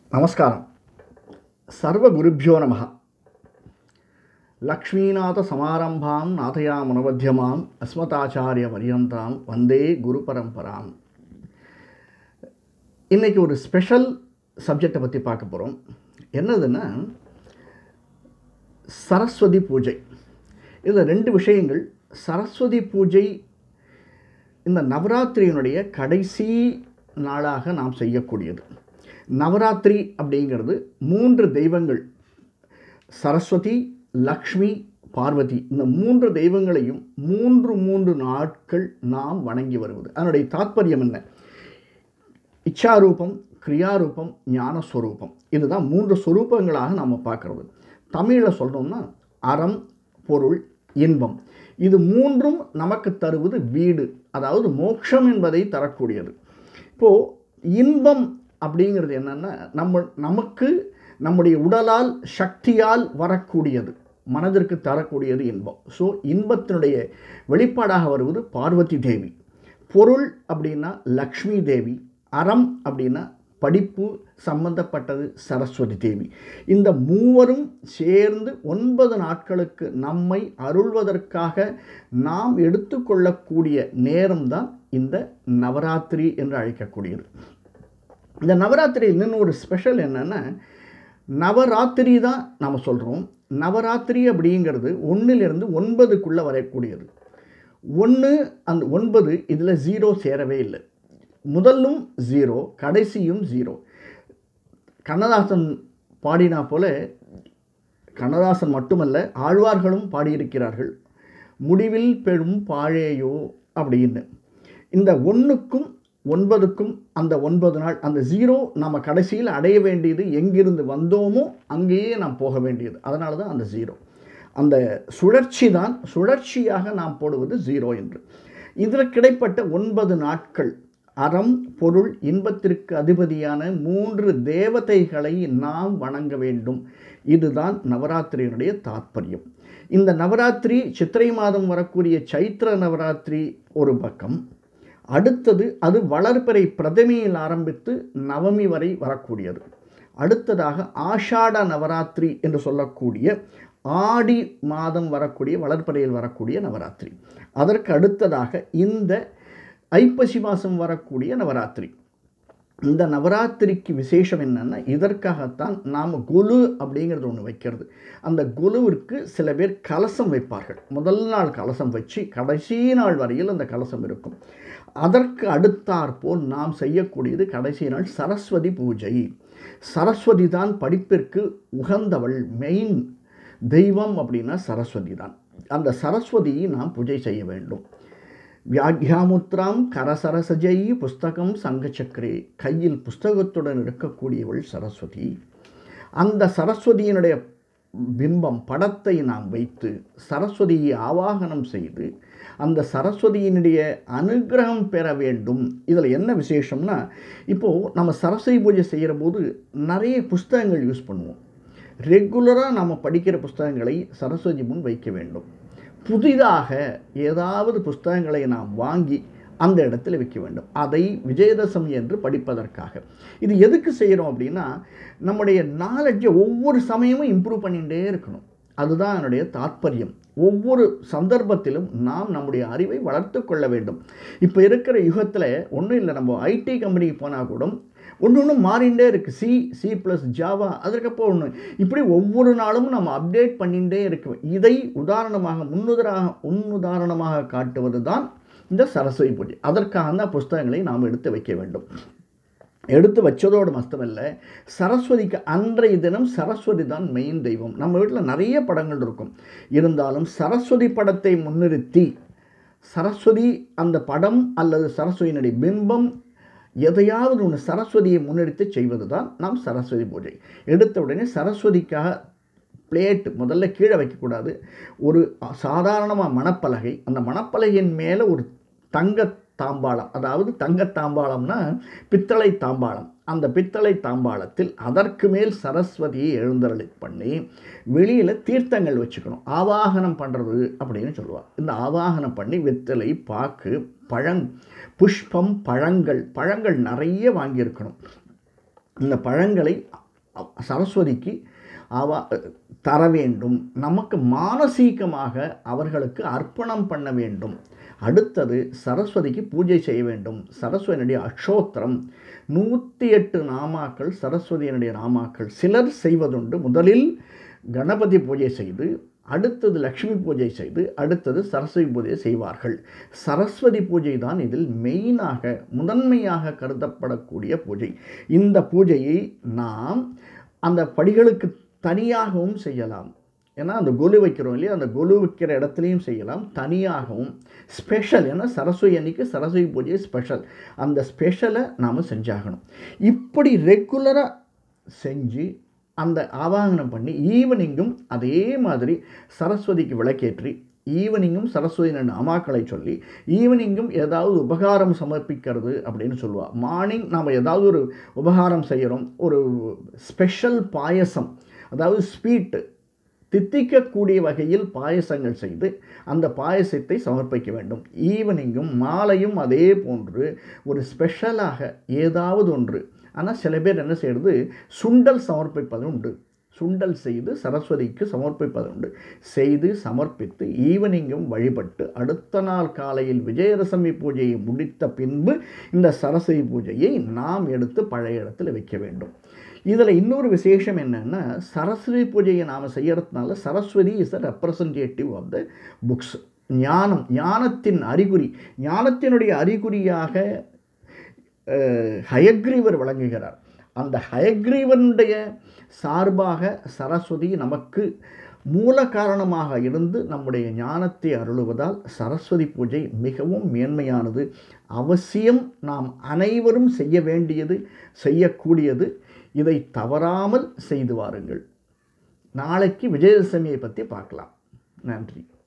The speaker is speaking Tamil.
நமஸ்காரம் சர்வகுருப்பியோ நம லக்ஷ்மீநாத சமாரம்பாம் நாதயாமனவத்தியமாம் அஸ்மதாச்சாரிய பரியந்தாம் வந்தே குரு பரம்பராம் இன்றைக்கி ஒரு ஸ்பெஷல் சப்ஜெக்டை பற்றி பார்க்க போகிறோம் என்னதுன்னா சரஸ்வதி பூஜை இதில் ரெண்டு விஷயங்கள் சரஸ்வதி பூஜை இந்த நவராத்திரியினுடைய கடைசி நாளாக நாம் செய்யக்கூடியது நவராத்திரி அப்படிங்கிறது மூன்று தெய்வங்கள் சரஸ்வதி லக்ஷ்மி பார்வதி இந்த மூன்று தெய்வங்களையும் மூன்று மூன்று நாட்கள் நாம் வணங்கி வருவது அதனுடைய தாத்பரியம் என்ன இச்சாரூபம் கிரியாரூபம் ஞானஸ்வரூபம் இதுதான் மூன்று சொரூபங்களாக நாம் பார்க்குறது தமிழில் சொல்லணும்னா அறம் பொருள் இன்பம் இது மூன்றும் நமக்கு தருவது வீடு அதாவது மோட்சம் என்பதை தரக்கூடியது இப்போது இன்பம் அப்படிங்கிறது என்னென்னா நம்ம நமக்கு நம்முடைய உடலால் சக்தியால் வரக்கூடியது மனதிற்கு தரக்கூடியது இன்பம் ஸோ இன்பத்தினுடைய வெளிப்பாடாக வருவது பார்வதி தேவி பொருள் அப்படின்னா லக்ஷ்மி தேவி அறம் அப்படின்னா படிப்பு சம்பந்தப்பட்டது சரஸ்வதி தேவி இந்த மூவரும் சேர்ந்து ஒன்பது நாட்களுக்கு நம்மை அருள்வதற்காக நாம் எடுத்துக்கொள்ளக்கூடிய நேரம்தான் இந்த நவராத்திரி என்று அழைக்கக்கூடியது இந்த நவராத்திரி இன்னும் ஒரு ஸ்பெஷல் என்னென்னா நவராத்திரி தான் நாம் சொல்கிறோம் நவராத்திரி அப்படிங்கிறது ஒன்றிலிருந்து ஒன்பதுக்குள்ளே வரக்கூடியது ஒன்று அந்த ஒன்பது இதில் ஜீரோ சேரவே இல்லை முதலும் ஜீரோ கடைசியும் ஜீரோ கண்ணதாசன் பாடினா போல கண்ணதாசன் மட்டுமல்ல ஆழ்வார்களும் பாடியிருக்கிறார்கள் முடிவில் பெரும் பாழேயோ அப்படின்னு இந்த ஒன்றுக்கும் ஒன்பதுக்கும் அந்த ஒன்பது நாள் அந்த ஜீரோ நம்ம கடைசியில் அடைய வேண்டியது எங்கிருந்து வந்தோமோ அங்கேயே நாம் போக வேண்டியது அதனால தான் அந்த ஜீரோ அந்த சுழற்சி தான் சுழற்சியாக நாம் போடுவது ஜீரோ என்று இதில் கிடைப்பட்ட ஒன்பது நாட்கள் அறம் பொருள் இன்பத்திற்கு அதிபதியான மூன்று தேவதைகளை நாம் வணங்க வேண்டும் இதுதான் நவராத்திரியினுடைய தாத்பரியம் இந்த நவராத்திரி சித்திரை மாதம் வரக்கூடிய சைத்திர நவராத்திரி ஒரு பக்கம் அடுத்தது அது வளர்பிறை பிரதமியில் ஆரம்பித்து நவமி வரை வரக்கூடியது அடுத்ததாக ஆஷாட நவராத்திரி என்று சொல்லக்கூடிய ஆடி மாதம் வரக்கூடிய வளர்பிறையில் வரக்கூடிய நவராத்திரி அதற்கு அடுத்ததாக இந்த ஐப்பசி மாதம் வரக்கூடிய நவராத்திரி இந்த நவராத்திரிக்கு விசேஷம் என்னென்னா இதற்காகத்தான் நாம் கொலு அப்படிங்கிறது ஒன்று வைக்கிறது அந்த கொலுவிற்கு சில பேர் கலசம் வைப்பார்கள் முதல் நாள் கலசம் வச்சு கடைசி நாள் வரையில் அந்த கலசம் இருக்கும் அதற்கு அடுத்தாற்போல் நாம் செய்யக்கூடியது கடைசி நாள் சரஸ்வதி பூஜை சரஸ்வதி தான் படிப்பிற்கு உகந்தவள் மெயின் தெய்வம் அப்படின்னா சரஸ்வதி தான் அந்த சரஸ்வதியை நாம் பூஜை செய்ய வேண்டும் வியாக்கியாமுத்ராம் கரசரசஜை புஸ்தகம் சங்கச்சக்கரே கையில் புஸ்தகத்துடன் இருக்கக்கூடியவள் சரஸ்வதி அந்த சரஸ்வதியினுடைய பிம்பம் படத்தை நாம் வைத்து சரஸ்வதியை ஆவாகனம் செய்து அந்த சரஸ்வதியினுடைய அனுகிரகம் பெற வேண்டும் இதில் என்ன விசேஷம்னா இப்போது நம்ம சரஸ்வதி பூஜை செய்கிற போது நிறைய புஸ்தகங்கள் யூஸ் பண்ணுவோம் ரெகுலராக நம்ம படிக்கிற புஸ்தகங்களை சரஸ்வதி முன் வைக்க வேண்டும் புதிதாக ஏதாவது புஸ்தகங்களை நாம் வாங்கி அந்த இடத்துல வைக்க வேண்டும் அதை விஜயதசமி என்று படிப்பதற்காக இது எதுக்கு செய்கிறோம் அப்படின்னா நம்முடைய நாலெட்ஜை ஒவ்வொரு சமயமும் இம்ப்ரூவ் பண்ணிகிட்டே இருக்கணும் அதுதான் என்னுடைய தாத்பரியம் ஒவ்வொரு சந்தர்ப்பத்திலும் நாம் நம்முடைய அறிவை வளர்த்து கொள்ள வேண்டும் இப்போ இருக்கிற யுகத்தில் ஒன்றும் இல்லை நம்ம ஐடி கம்பெனிக்கு போனால் கூட ஒன்று ஒன்று மாறிண்டே இருக்குது சி சி ப்ளஸ் ஜாவா அதற்கப்புறம் ஒன்று இப்படி ஒவ்வொரு நாளும் நம்ம அப்டேட் பண்ணிகிட்டே இருக்கோம் இதை உதாரணமாக முன்னுதாரண முன்னுதாரணமாக காட்டுவது தான் இந்த சரஸ்வதி பூஜை அதற்காக தான் புஸ்தகங்களை நாம் எடுத்து வைக்க வேண்டும் எடுத்து வச்சதோடு மஸ்தமில்லை சரஸ்வதிக்கு அன்றைய தினம் சரஸ்வதி தான் மெயின் தெய்வம் நம்ம வீட்டில் நிறைய படங்கள் இருக்கும் இருந்தாலும் சரஸ்வதி படத்தை முன்னிறுத்தி சரஸ்வதி அந்த படம் அல்லது சரஸ்வதியினுடைய பிம்பம் எதையாவது ஒன்று சரஸ்வதியை முன்னெடுத்து செய்வது தான் நாம் சரஸ்வதி பூஜை எடுத்த உடனே சரஸ்வதிக்காக பிளேட் முதல்ல கீழே வைக்கக்கூடாது ஒரு சாதாரணமாக மணப்பலகை அந்த மணப்பலகையின் மேலே ஒரு தங்க தாம்பாளம் அதாவது தங்க தாம்பாளம்னா பித்தளை தாம்பாளம் அந்த பித்தளை தாம்பாளத்தில் அதற்கு மேல் சரஸ்வதியை எழுந்தருளி பண்ணி வெளியில் தீர்த்தங்கள் வச்சுக்கணும் ஆவாகனம் பண்ணுறது அப்படின்னு சொல்லுவாள் இந்த ஆவாகனம் பண்ணி வெத்தலை பாக்கு பழங் புஷ்பம் பழங்கள் பழங்கள் நிறைய வாங்கியிருக்கணும் இந்த பழங்களை அ- சரஸ்வதிக்கு அவ தர வேண்டும் நமக்கு மானசீகமாக அவர்களுக்கு அர்ப்பணம் பண்ண வேண்டும் அடுத்தது சரஸ்வதிக்கு பூஜை செய்ய வேண்டும் சரஸ்வதியினுடைய அக்ஷோத்திரம் நூற்றி எட்டு நாமாக்கள் சரஸ்வதியினுடைய நாமாக்கள் சிலர் செய்வதுண்டு முதலில் கணபதி பூஜை செய்து அடுத்தது லக்ஷ்மி பூஜை செய்து அடுத்தது சரஸ்வதி பூஜை செய்வார்கள் சரஸ்வதி பூஜை தான் இதில் மெயினாக முதன்மையாக கருதப்படக்கூடிய பூஜை இந்த பூஜையை நாம் அந்த படிகளுக்கு தனியாகவும் செய்யலாம் ஏன்னா அந்த கொலு வைக்கிறோம் இல்லையா அந்த கொலு வைக்கிற இடத்துலையும் செய்யலாம் தனியாகவும் ஸ்பெஷல் ஏன்னா சரஸ்வதி அன்னைக்கு சரஸ்வதி பூஜை ஸ்பெஷல் அந்த ஸ்பெஷலை நாம் செஞ்சாகணும் இப்படி ரெகுலராக செஞ்சு அந்த ஆவாகனம் பண்ணி ஈவினிங்கும் அதே மாதிரி சரஸ்வதிக்கு விளக்கேற்றி ஈவினிங்கும் சரஸ்வதி அமாக்களை சொல்லி ஈவினிங்கும் ஏதாவது உபகாரம் சமர்ப்பிக்கிறது அப்படின்னு சொல்லுவாள் மார்னிங் நாம் ஏதாவது ஒரு உபகாரம் செய்கிறோம் ஒரு ஸ்பெஷல் பாயசம் அதாவது ஸ்வீட்டு தித்திக்கக்கூடிய வகையில் பாயசங்கள் செய்து அந்த பாயசத்தை சமர்ப்பிக்க வேண்டும் ஈவினிங்கும் மாலையும் அதே போன்று ஒரு ஸ்பெஷலாக ஏதாவது ஒன்று ஆனால் சில பேர் என்ன செய்கிறது சுண்டல் சமர்ப்பிப்பது உண்டு சுண்டல் செய்து சரஸ்வதிக்கு சமர்ப்பிப்பது உண்டு செய்து சமர்ப்பித்து ஈவினிங்கும் வழிபட்டு அடுத்த நாள் காலையில் விஜயதசமி பூஜையை முடித்த பின்பு இந்த சரஸ்வதி பூஜையை நாம் எடுத்து பழைய இடத்துல வைக்க வேண்டும் இதில் இன்னொரு விசேஷம் என்னென்னா சரஸ்வதி பூஜையை நாம் செய்யறதுனால Saraswati is the representative of the books ஞானம் ஞானத்தின் அறிகுறி ஞானத்தினுடைய அறிகுறியாக அஹ், ஹயக்ரீவர் விளங்குகிறார் அந்த ஹயக்ரீவனுடைய சார்பாக சரஸ்வதி நமக்கு மூல காரணமாக இருந்து நம்முடைய ஞானத்தை அருளுவதால் சரஸ்வதி பூஜை மிகவும் மேன்மையானது அவசியம் நாம் அனைவரும் செய்ய வேண்டியது செய்யக்கூடியது இதை தவறாமல் செய்து வாருங்கள் நாளைக்கு விஜயதசமியை பற்றி பார்க்கலாம் நன்றி